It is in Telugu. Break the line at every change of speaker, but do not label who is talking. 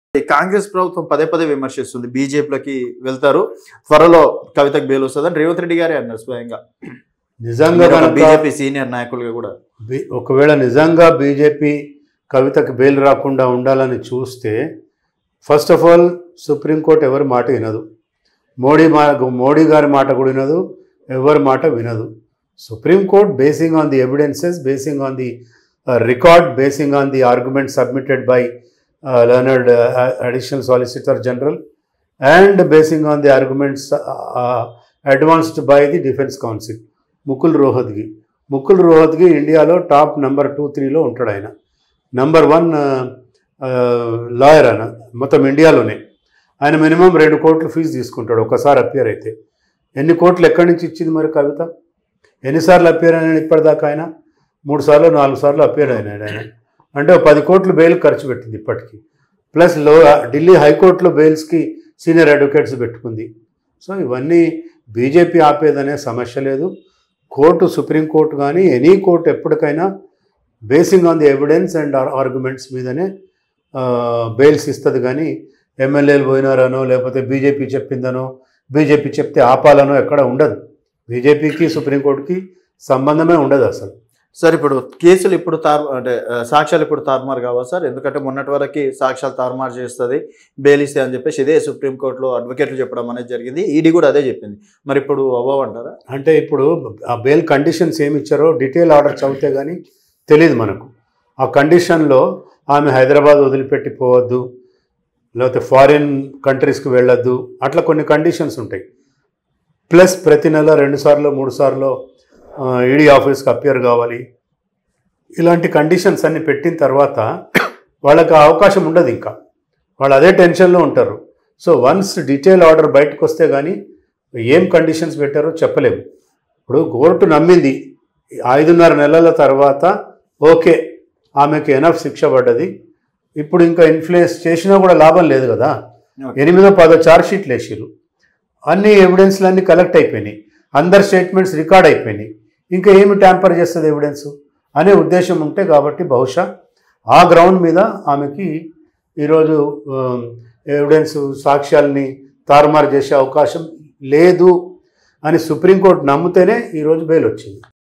ఈ కాంగ్రెస్ ప్రభుత్వం పదే పదే విమర్శిస్తుంది బీజేపీలోకి వెళ్తారు త్వరలో కవితకు బెయిల్ వస్తుందని రేవంత్ రెడ్డి గారే అన్నారు స్వయంగా
నిజంగా కనుక
బీజేపీ సీనియర్ నాయకులుగా కూడా
బి- ఒకవేళ నిజంగా బీజేపీ కవితకు బెయిల్ రాకుండా ఉండాలని చూస్తే ఫస్ట్ ఆఫ్ ఆల్ సుప్రీంకోర్టు ఎవరి మాట వినదు మోడీ మా మోడీ గారి మాట కూడా వినదు ఎవరి మాట వినదు Supreme Court basing on the evidences basing on the record basing on the argument submitted by learned additional solicitor general and basing on the arguments advanced by the defence counsel Mukul Rohatgi Mukul Rohatgi ఇండియాలో టాప్ నెంబర్ టూ త్రీలో ఉంటాడు ఆయన నంబర్ వన్ లాయర్ ఆయన మొత్తం ఇండియాలోనే ఆయన మినిమం రెండు కోట్లు ఫీజు తీసుకుంటాడు ఒకసారి అపియర్ అయితే ఎన్ని కోట్లు ఎక్కడి నుంచి ఇచ్చింది మరి కవిత ఎన్నిసార్లు అపియర్ అయినాడు ఇప్పటిదాకా ఆయన మూడు సార్లు నాలుగు సార్లు అపియర్ అయినాడు ఆయన అంటే ఒక పది కోట్లు బెయిల్ ఖర్చు పెట్టింది ఇప్పటికి ప్లస్ లో ఢిల్లీ హైకోర్టులో బెయిల్స్కి సీనియర్ అడ్వకేట్స్ పెట్టుకుంది సో ఇవన్నీ బీజేపీ ఆపేదనే సమస్య లేదు కోర్టు సుప్రీంకోర్టు కానీ ఎనీ కోర్టు ఎప్పటికైనా basing on the evidence and arguments మీదనే బెయిల్స్ ఇస్తుంది కానీ ఎమ్మెల్యేలు పోయినారనో లేకపోతే బీజేపీ చెప్పిందనో బీజేపీ చెప్తే ఆపాలనో ఎక్కడ ఉండదు బీజేపీకి సుప్రీంకోర్టుకి సంబంధమే ఉండదు అసలు
సార్ ఇప్పుడు కేసులు ఇప్పుడు తార్ అంటే ఆ, సాక్ష్యాలు ఇప్పుడు తారుమారు కావా సార్ ఎందుకంటే మొన్నటి వరకు సాక్ష్యాలు తారుమారు చేస్తుంది బెయిల్ ఇస్తే అని చెప్పేసి ఇదే సుప్రీంకోర్టులో అడ్వకేట్లు చెప్పడం అనేది జరిగింది ఈడీ కూడా అదే చెప్పింది మరి ఇప్పుడు అవ్వమంటారా
అంటే ఇప్పుడు ఆ బెయిల్ కండిషన్స్ ఏమి ఇచ్చారో డీటెయిల్ ఆర్డర్ చదివితే కానీ తెలియదు మనకు ఆ కండిషన్లో ఆమె హైదరాబాద్ వదిలిపెట్టి పోవద్దు లేకపోతే ఫారిన్ కంట్రీస్కి వెళ్ళొద్దు అట్లా కొన్ని కండిషన్స్ ఉంటాయి ప్లస్ ప్రతి నెల రెండు సార్లు మూడు సార్లు ఈడీ ఆఫీస్కి అపియర్ కావాలి ఇలాంటి కండిషన్స్ అన్ని పెట్టిన తర్వాత వాళ్ళకి ఆ అవకాశం ఉండదు ఇంకా వాళ్ళు అదే టెన్షన్లో ఉంటారు సో వన్స్ డీటెయిల్ ఆర్డర్ బయటకు వస్తే కానీ ఏం కండిషన్స్ పెట్టారో చెప్పలేము ఇప్పుడు కోర్టు నమ్మింది ఐదున్నర నెలల తర్వాత ఓకే ఆమెకు ఎనఫ్ శిక్ష పడ్డది ఇప్పుడు ఇంకా ఇన్ఫ్లుయెన్స్ చేసినా కూడా లాభం లేదు కదా
Okay.
ఎనిమిదో పదో చార్జ్ షీట్లు వేసిరు అన్ని ఎవిడెన్స్లు అన్నీ కలెక్ట్ అయిపోయినాయి అందరి స్టేట్మెంట్స్ రికార్డ్ అయిపోయినాయి ఇంకా ఏమి ట్యాంపర్ చేస్తుంది ఎవిడెన్స్ అనే ఉద్దేశం ఉంటే కాబట్టి బహుశా ఆ గ్రౌండ్ మీద ఆమెకి ఈరోజు ఎవిడెన్స్ సాక్ష్యాల్ని తారుమారు చేసే అవకాశం లేదు అని సుప్రీంకోర్టు నమ్మితేనే ఈరోజు బెయిల్ వచ్చింది